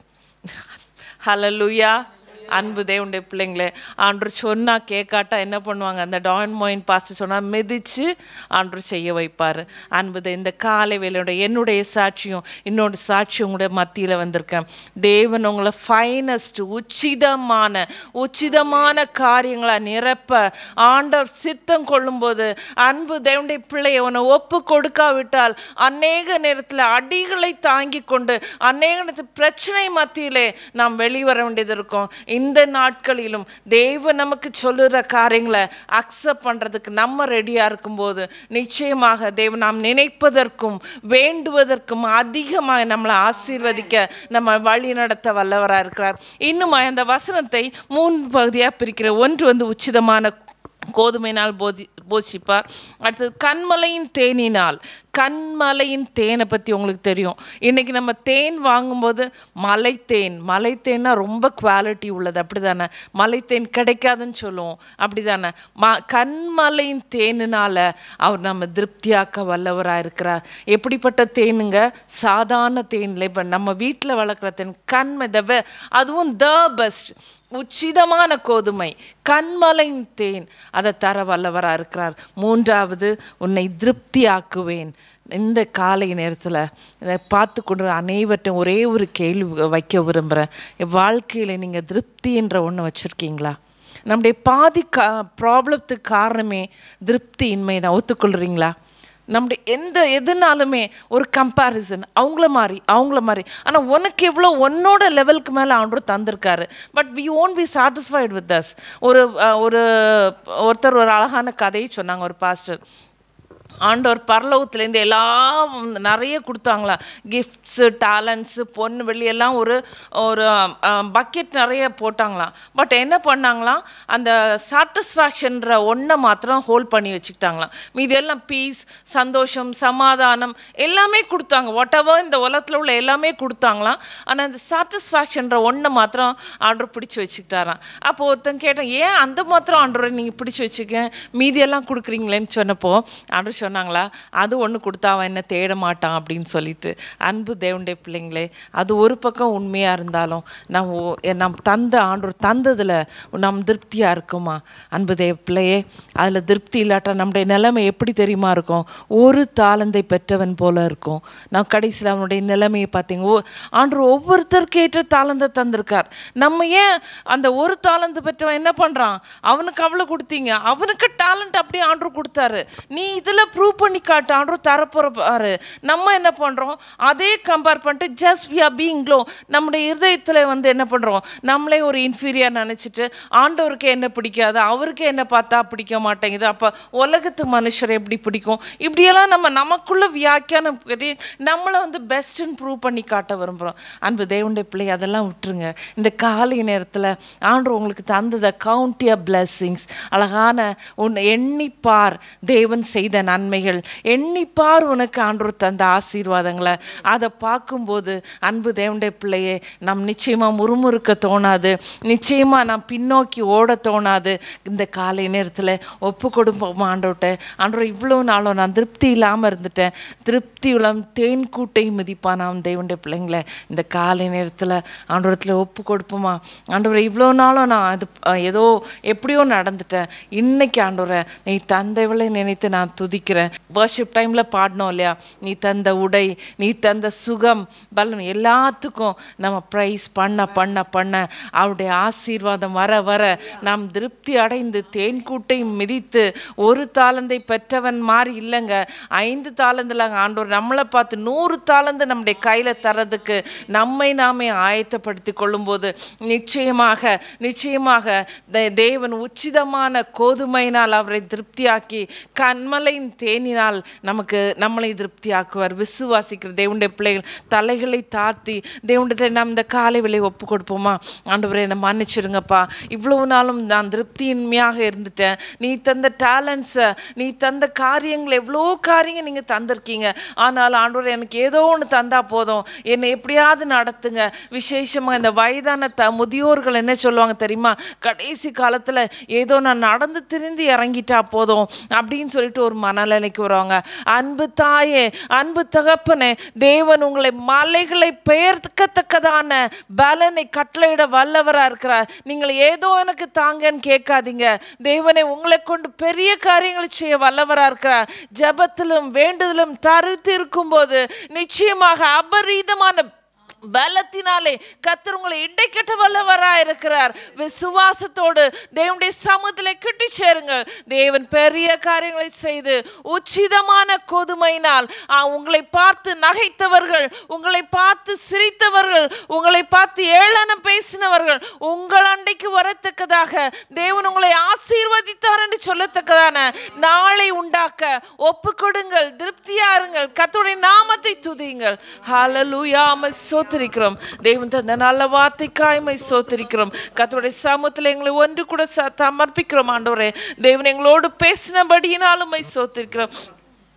ஹலலுயா அன்பு தேவனுடைய பிள்ளைங்களே ஆண்டு சொன்னா கேட்காட்டா என்ன பண்ணுவாங்க அந்த டான் மோயின் பாஸ்டர் சொன்னால் மிதிச்சு ஆண்டு செய்ய வைப்பார் அன்பு தே- இந்த காலை வேலையோட என்னுடைய சாட்சியும் இன்னொரு சாட்சியும் உங்களுடைய மத்தியில் வந்திருக்கேன் தேவன் உங்களை ஃபைனஸ்ட் உச்சிதமான உச்சிதமான காரியங்களை நிரப்ப ஆண்டவர் சித்தம் கொள்ளும்போது அன்பு தேவனுடைய பிள்ளையை உன்னை ஒப்பு கொடுக்காவிட்டால் அநேக நேரத்தில் அடிகளை தாங்கி கொண்டு அநேக நேரத்தில் பிரச்சனை மத்தியிலே நாம் வெளிவர வேண்டியது இருக்கும் இந்த நாட்களிலும் தேவன் நமக்கு சொல்லுற காரியங்களை அக்செப்ட் பண்ணுறதுக்கு நம்ம ரெடியாக இருக்கும்போது நிச்சயமாக தேவன் நாம் நினைப்பதற்கும் வேண்டுவதற்கும் அதிகமாக நம்மளை ஆசீர்வதிக்க நம்ம வழி நடத்த வல்லவராக இருக்கிறார் இன்னும் அந்த வசனத்தை மூன்று பகுதியாக பிரிக்கிற ஒன்று வந்து உச்சிதமான கோதுமையினால் போதி போஷிப்பார் அடுத்தது கண்மலையின் தேனினால் கண்மலையின் தேனை பற்றி உங்களுக்கு தெரியும் இன்னைக்கு நம்ம தேன் வாங்கும்போது மலை தேன் மலை தேன்னா ரொம்ப குவாலிட்டி உள்ளது அப்படி தானே மலை தேன் கிடைக்காதுன்னு சொல்லுவோம் அப்படி தானே ம கண்மலையின் தேனுனால அவர் நம்ம திருப்தியாக்க வல்லவராக இருக்கிறார் எப்படிப்பட்ட தேனுங்க சாதாரண தேனில் இப்போ நம்ம வீட்டில் வளர்க்குற தேன் கண்மை தவ அதுவும் த பெஸ்ட் உச்சிதமான கோதுமை கண்மலையின் தேன் அதை தர வல்லவராக இருக்கிறார் மூன்றாவது உன்னை திருப்தியாக்குவேன் இந்த காலை நேரத்தில் இதை பார்த்து கொண்டு அனைவர்ட்டும் ஒரே ஒரு கேள்வி வைக்க விரும்புகிறேன் வாழ்க்கையில் நீங்கள் திருப்தின்ற ஒன்று வச்சுருக்கீங்களா நம்முடைய பாதி கா ப்ராப்ளத்துக்கு காரணமே திருப்தி இன்மை தான் ஒத்துக்கொள்கிறீங்களா நம்முடைய எந்த எதுனாலுமே ஒரு கம்பேரிசன் அவங்கள மாதிரி அவங்கள மாதிரி ஆனால் உனக்கு எவ்வளோ உன்னோட லெவலுக்கு மேலே ஆண்டவர் தந்திருக்காரு but we won't be satisfied with this ஒரு அஹ், ஒரு ஒருத்தர் ஒரு அழகான கதையை சொன்னாங்க ஒரு பாஸ்டர் ஆண்டவர் பரலோகத்துலேருந்து எல்லாம் நிறைய கொடுத்தாங்களா கிஃப்ட்ஸு டேலண்ட்ஸு பொண்ணு வெள்ளி எல்லாம் ஒரு ஒரு பக்கெட் நிறைய போட்டாங்களாம் பட் என்ன பண்ணாங்களாம் அந்த சாட்டிஸ்ஃபேக்ஷன்ற ஒன்றை மாத்திரம் ஹோல்ட் பண்ணி வச்சுக்கிட்டாங்களாம் மீதி எல்லாம் பீஸ் சந்தோஷம் சமாதானம் எல்லாமே கொடுத்தாங்க வாட் எவர் இந்த உலகத்தில் உள்ள எல்லாமே கொடுத்தாங்களாம் ஆனால் அந்த சாட்டிஸ்ஃபேக்ஷன்ற ஒன்றை மாத்திரம் ஆண்டவர் பிடிச்சி வச்சுக்கிட்டாராம் அப்போ ஒருத்தன் கேட்டேன் ஏன் அந்த மாத்திரம் ஆண்டவரை நீங்கள் பிடிச்சி வச்சுக்க மீதியெல்லாம் கொடுக்குறீங்களேன்னு சொன்னப்போ ஆண்டவர் சொன்னாங்களா அது ஒன்று கொடுத்தா அவன் என்ன தேட மாட்டான் அப்படின்னு சொல்லிட்டு அன்பு தேவனுடைய பிள்ளைங்களே அது ஒரு பக்கம் உண்மையாக இருந்தாலும் நம் ஓ- நம் தந்த ஆண்டவர் தந்ததில் நம் திருப்தியாக இருக்குமா அன்பு தேவ பிள்ளையே அதில் திருப்தி இல்லாட்டா நம்முடைய நிலைமை எப்படி தெரியுமா இருக்கும் ஒரு தாளந்தை பெற்றவன் போல இருக்கும் நான் கடைசியில் அவனுடைய நிலைமையை பார்த்தீங்க ஓ ஆண்டவர் ஒவ்வொருத்தருக்கு ஏற்ற தாளந்தை தந்திருக்கார் நம்ம ஏன் அந்த ஒரு தாளந்து பெற்றவன் என்ன பண்ணுறான் அவனுக்கு அவ்வளோ கொடுத்தீங்க அவனுக்கு டேலண்ட் அப்படியே ஆண்டவர் கொடுத்தாரு நீ இதில் ப்ரூவ் பண்ணி காட்டு ஆண்டவர் தரப்போற பாரு நம்ம என்ன பண்ணுறோம் அதே கம்பேர் பண்ணிட்டு just we are being low நம்முடைய இருதயத்தில் வந்து என்ன பண்ணுறோம் நம்மளே ஒரு இன்ஃபீரியர் நினச்சிட்டு ஆண்டவருக்கு என்ன பிடிக்காது அவருக்கு என்ன பார்த்தா பிடிக்க மாட்டேங்குது அப்போ உலகத்து மனுஷரை எப்படி பிடிக்கும் இப்படியெல்லாம் நம்ம நமக்குள்ள வியாக்கியானம் கட்டி நம்மளை வந்து பெஸ்ட்டுன்னு ப்ரூவ் பண்ணி காட்ட விரும்புகிறோம் அன்பு தேவனுடைய பிள்ளை அதெல்லாம் விட்டுருங்க இந்த காலை நேரத்தில் ஆண்டு உங்களுக்கு தந்தத கவுண்டிய பிளெஸ்ஸிங்ஸ் அழகான உன் எண்ணிப்பார் தேவன் செய்த நன்மைகள் எண்ணிப்பார் உனக்கு ஆண்டவர் தந்த ஆசீர்வாதங்களை அதை பார்க்கும்போது அன்பு தேவனுடைய பிள்ளையே நம் நிச்சயமாக முறுமுறுக்க தோணாது நிச்சயமாக நாம் பின்னோக்கி ஓட தோணாது இந்த காலை நேரத்தில் ஒப்பு கொடுப்போம் ஆண்டவர்கிட்ட ஆண்டவர் இவ்வளோ நாளும் நான் திருப்தி இல்லாமல் இருந்துட்டேன் திருப்தி உளம் தேன் கூட்டை மிதிப்பானாம் தேவனுடைய பிள்ளைங்களை இந்த காலை நேரத்தில் ஆண்டவரத்தில் ஒப்பு கொடுப்போமா ஆண்டவரை இவ்வளோ நாளும் நான் அது அஹ், ஏதோ எப்படியோ நடந்துட்டேன் இன்னைக்கு ஆண்டவரை நீ தந்தவளை நினைத்து நான் துதிக்கிறேன் வர்ஷிப் டைமில் பாடினோம் இல்லையா நீ தந்த உடை நீ தந்த சுகம் பலன் எல்லாத்துக்கும் நம்ம ப்ரைஸ் பண்ண பண்ண பண்ண அவருடைய ஆசீர்வாதம் வர வர நாம் திருப்தி அடைந்து தேன்கூட்டை மிதித்து ஒரு தாளந்தை பெற்றவன் மாதிரி இல்லைங்க ஐந்து தாளந்தில் ஆண்டவர் நம்மளை பார்த்து நூறு தாளந்து நம்முடைய கையில் தரதுக்கு நம்மை நாமே ஆயத்தப்படுத்தி கொள்ளும்போது நிச்சயமாக நிச்சயமாக தே- தேவன் உச்சிதமான கோதுமையினால் அவரை திருப்தியாக்கி கண்மலையின் தேனினால் நமக்கு நம்மளை திருப்தியாக்குவார் விசுவாசிக்கிற தேவனுடைய பிள்ளைகள் தலைகளை தாழ்த்தி தேவனுடைய நாம் இந்த காலை விலை ஒப்பு கொடுப்போமா ஆண்டவரே என்னை மன்னிச்சிருங்கப்பா இவ்வளவு நாளும் நான் திருப்தியின்மையாக இருந்துட்டேன் நீ தந்த டேலண்ட்ஸை நீ தந்த காரியங்கள் எவ்வளோ காரியங்கள் நீங்கள் தந்திருக்கீங்க ஆனால் ஆண்டவர் எனக்கு ஏதோ ஒன்று தந்தா போதும் என்னை எப்படியாவது நடத்துங்க விசேஷமாக இந்த வயதான த முதியோர்கள் என்ன சொல்லுவாங்க தெரியுமா கடைசி காலத்தில் ஏதோ நான் நடந்து திரிந்து இறங்கிட்டா போதும் அப்படின்னு சொல்லிட்டு ஒரு மனநிலைக்கு வருவாங்க அன்பு தாயே அன்பு தகப்பனே தேவன் உங்களை மலைகளை பெயர்க்கத்தக்கதான பலனை கட்டளையிட வல்லவரா இருக்கிறார் நீங்கள் ஏதோ எனக்கு தாங்கன்னு கேட்காதீங்க தேவனை உங்களை கொண்டு பெரிய காரியங்களை செய்ய வல்லவரா இருக்கிறார் ஜெபத்திலும் வேண்டுதலும் தருத்தி இருக்கும்போது நிச்சயமாக அபரீதமான பலத்தினாலே கர்த்தர் உங்களை இடைக்கட்ட வல்லவரா இருக்கிறார் விசுவாசத்தோடு தேவனுடைய சமூகத்திலே கிட்டி சேருங்கள் தேவன் பெரிய காரியங்களை செய்து உச்சிதமான கோதுமையினால் ஆ, உங்களை பார்த்து நகைத்தவர்கள் உங்களை பார்த்து சிரித்தவர்கள் உங்களை பார்த்து ஏளனம் பேசினவர்கள் உங்கள் அண்டைக்கு வரத்தக்கதாக தேவன் உங்களை ஆசீர்வதித்தார் என்று சொல்லத்தக்கதான நாளை உண்டாக்க ஒப்பு கொடுங்கள் திருப்தியாருங்கள் கர்த்தருடைய நாமத்தை துதியுங்கள் ஹalleluya மை சோத்திரிக்கிறோம் தேவன் தந்த நல்ல வார்த்தைக்காய்மை சோத்திரிக்கிறோம் கர்த்தருடைய சமூகத்தில் எங்களை ஒன்று கூட ச- சமர்ப்பிக்கிறோம் ஆண்டவரே தேவன் எங்களோடு பேசினபடியினாலும் மை சோத்திரிக்கிறோம்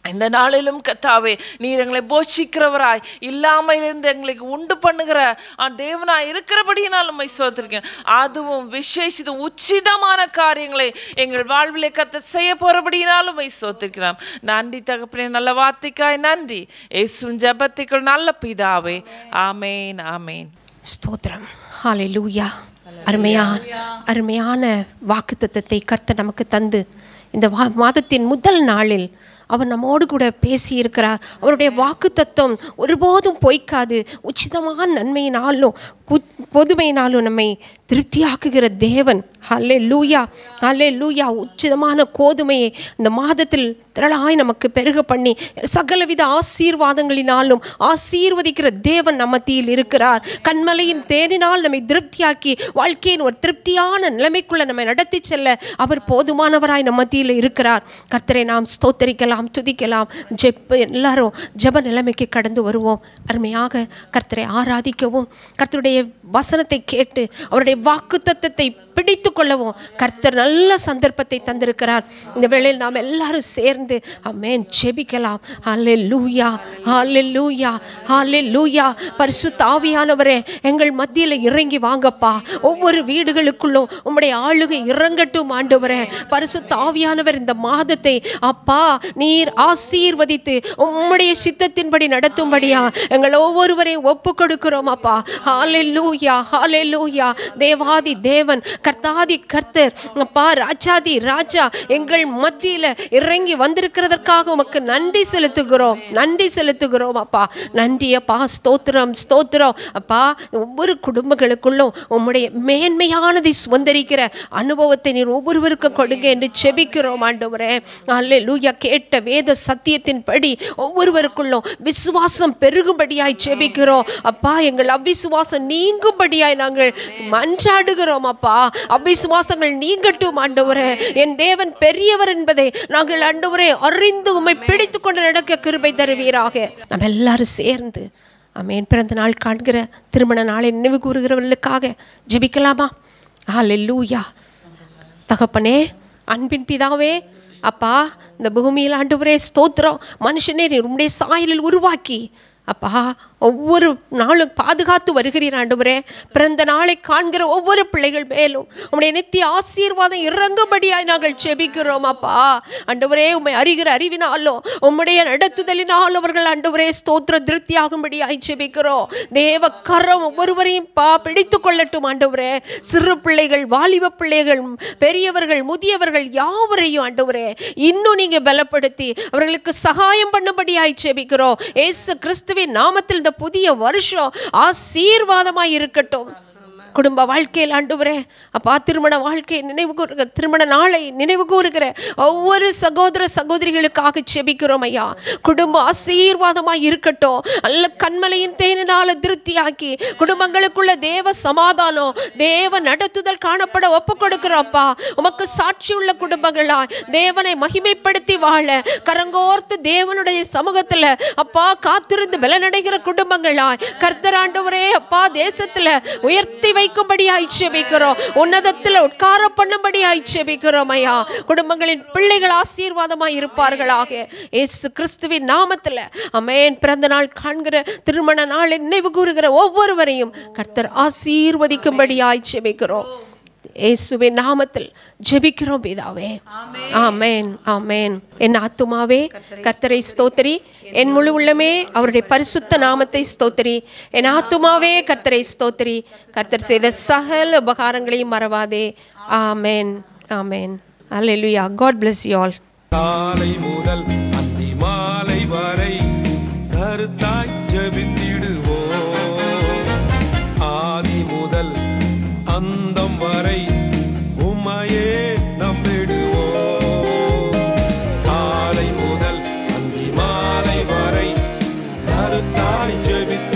இந்த நாளிலும் கத்தாவே நீர் எங்களை போஷிக்கிறவராய் இல்லாமல் இருந்து எங்களுக்கு உண்டு பண்ணுகிற ஆ, தேவனாய் இருக்கிறபடியினால் உம்மை சோத்திருக்கேன் அதுவும் விசேஷித்த உச்சிதமான காரியங்களை எங்கள் வாழ்விலே கத்த செய்ய போறபடியினாலும் உம்மை சோத்திருக்கிறோம் நன்றி தகப்பனே நல்ல வார்த்தைக்காய் நன்றி இயேசுவின் ஜெபத்திற்குள் நல்ல பிதாவே ஆமேன் ஆமேன்
ஸ்தோத்திரம் ஹalleluya அருமையான அருமையான வாக்குத்தத்தத்தை கர்த்தர் நமக்கு தந்து இந்த வா மாதத்தின் முதல் நாளில் அவர் நம்மோடு கூட பேசியிருக்கிறார் அவருடைய வாக்குத்தத்தம் ஒருபோதும் பொய்க்காது உச்சிதமான நன்மையினாலும் கு- பொதுமையினாலும் நம்மை திருப்தியாக்குகிற தேவன் ஹல்லே லூயா ஹல்லே லூயா உச்சிதமான கோதுமையை இந்த மாதத்தில் திரளாய் நமக்கு பெருக பண்ணி சகலவித ஆசீர்வாதங்களினாலும் ஆசீர்வதிக்கிற தேவன் நம்ம மத்தியில் இருக்கிறார் கண்மலையின் தேனினால் நம்மை திருப்தியாக்கி வாழ்க்கையின் ஒரு திருப்தியான நிலைமைக்குள்ள நம்மை நடத்தி செல்ல அவர் போதுமானவராய் நம்ம மத்தியில் இருக்கிறார் கர்த்தரை நாம் ஸ்தோத்தரிக்கலாம் துதிக்கலாம் ஜெப் எல்லாரும் ஜெப நிலைமைக்கு கடந்து வருவோம் அருமையாக கர்த்தரை ஆராதிக்கவும் கர்த்தருடைய வசனத்தை கேட்டு அவருடைய வாக்கு தத்தத்தை பிடித்து கொள்ளவும் கர்த்தர் நல்ல சந்தர்ப்பத்தை தந்திருக்கிறார் இந்த வேளையில் நாம் எல்லாரும் சேர்ந்து அமேன் ஜெபிக்கலாம் ஹாலே லூயா ஹாலே லூயா ஹாலே லூயா பரிசுத்த ஆவியானவரே எங்கள் மத்தியில் இறங்கி வாங்கப்பா ஒவ்வொரு வீடுகளுக்குள்ளும் உம்முடைய ஆளுகை இறங்கட்டும் ஆண்டவரே பரிசுத்த ஆவியானவர் இந்த மாதத்தை அப்பா நீர் ஆசீர்வதித்து உம்முடைய சித்தத்தின்படி நடத்தும்படியா எங்கள் ஒவ்வொருவரையும் ஒப்பு கொடுக்கிறோம் அப்பா ஹாலே லூயா ஹாலே லூயா தேவாதி தேவன் கர்த்தாதி கர்த்தர் அப்பா ராஜாதி ராஜா எங்கள் மத்தியில் இறங்கி வந்திருக்கிறதற்காக உமக்கு நன்றி செலுத்துகிறோம் நன்றி செலுத்துகிறோம் அப்பா நன்றி அப்பா ஸ்தோத்திரம் ஸ்தோத்திரம் அப்பா ஒவ்வொரு குடும்பங்களுக்குள்ளும் உம்முடைய மேன்மையானதை சுதந்திரிக்கிற அனுபவத்தை நீர் ஒவ்வொருவருக்கும் கொடுங்க என்று செபிக்கிறோம் ஆண்டவரே அல்லே லூயா கேட்ட வேத சத்தியத்தின்படி ஒவ்வொருவருக்குள்ளும் விசுவாசம் பெருகும்படியாய் செபிக்கிறோம் அப்பா எங்கள் அவிசுவாசம் நீங்கும்படியாய் நாங்கள் மன்றாடுகிறோம் அப்பா அவிசுவாசங்கள் நீங்கட்டும் ஆண்டவரே என் தேவன் பெரியவர் என்பதை நாங்கள் ஆண்டவரே அறிந்து உம்மை பிடித்து கொண்டு நடக்க கிருபை தருவீராக நம்ம எல்லாரும் சேர்ந்து அமேன் பிறந்த நாள் காண்கிற திருமண நாளை நினைவு கூறுகிறவர்களுக்காக ஜெபிக்கலாமா ஹalleluya தகப்பனே அன்பின் பிதாவே அப்பா இந்த பூமியில் ஆண்டவரே ஸ்தோத்திரம் மனுஷனே நீர் உம்முடைய சாயலில் உருவாக்கி அப்பா ஒவ்வொரு நாளும் பாதுகாத்து வருகிறீர் ஆண்டவரே பிறந்த நாளை காண்கிற ஒவ்வொரு பிள்ளைகள் மேலும் உம்முடைய நித்திய ஆசீர்வாதம் இறங்கும்படியாய் நாங்கள் செபிக்கிறோம் அப்பா ஆண்டவரே உம்மை அறிகிற அறிவினாலும் உம்முடைய நடத்துதலினாலும் அவர்கள் ஆண்டவரே ஸ்தோத்திர திருப்தியாகும்படியாய் செபிக்கிறோம் தேவ கரம் ஒவ்வொருவரையும் பா பிடித்து கொள்ளட்டும் ஆண்டவரே சிறு பிள்ளைகள் வாலிப பிள்ளைகள் பெரியவர்கள் முதியவர்கள் யாவரையும் ஆண்டவரே இன்னும் நீங்க பலப்படுத்தி அவர்களுக்கு சகாயம் பண்ணும்படியாய் செபிக்கிறோம் ஏசு கிறிஸ்துவின் நாமத்தில் இந்த புதிய வருஷம் ஆசீர்வாதமாய் இருக்கட்டும் குடும்ப வாழ்க்கையில் ஆண்டவரே அப்பா திருமண வாழ்க்கையை நினைவு கூறுகிற திருமண நாளை நினைவு கூறுகிற ஒவ்வொரு சகோதர சகோதரிகளுக்காக செபிக்கிறோம் ஐயா குடும்பம் ஆசீர்வாதமாய் இருக்கட்டும் அல்ல கண்மலையின் தேனினால திருப்தியாக்கி குடும்பங்களுக்குள்ள தேவ சமாதானம் தேவ நடத்துதல் காணப்பட ஒப்பு கொடுக்கிறோம்ப்பா உமக்கு சாட்சி உள்ள குடும்பங்களா தேவனை மகிமைப்படுத்தி வாழ கரங்கோர்த்து தேவனுடைய சமூகத்துல அப்பா காத்திருந்து பலனடைகிற குடும்பங்களாய் கர்த்தராண்டவரே அப்பா தேசத்துல உயர்த்தி வைக்கும்படியாய் ஜெபிக்கிறோம் உன்னதத்துல உட்கார பண்ணும்படியாய் ஜெபிக்கிறோம் ஐயா குடும்பங்களின் பிள்ளைகள் ஆசீர்வாதமாய் இருப்பார்களாக இயேசு கிறிஸ்துவின் நாமத்துல அமேன் பிறந்த நாள் காண்கிற திருமண நாளை நினைவு கூறுகிற ஒவ்வொருவரையும் கர்த்தர் ஆசீர்வதிக்கும்படியாய் ஜெபிக்கிறோம் இயேசுவின் நாமத்தில் ஜெபிக்கிறோம் பிதாவே ஆமென் ஆமென் என் ஆத்துமாவே கர்த்தரை ஸ்தோத்திரி என் முழு உள்ளமே அவருடைய பரிசுத்த நாமத்தை ஸ்தோத்திரி என் ஆத்துமாவே கர்த்தரை ஸ்தோத்திரி கர்த்தர் செய்த சகல உபகாரங்களையும் மறவாதே ஆமென் ஆமென் அல்லேலூயா காட் bless you all
காலை முதல் அந்தி மாலை வரை கருத்தாய் ஜெபித்திடுவோம் ஆதி முதல் அந்தம் வரை உம்மையே நம்பிடுவோம் காலை முதல் அந்தி மாலை வரை கருத்தாய் ஜெபித்திடுவோம்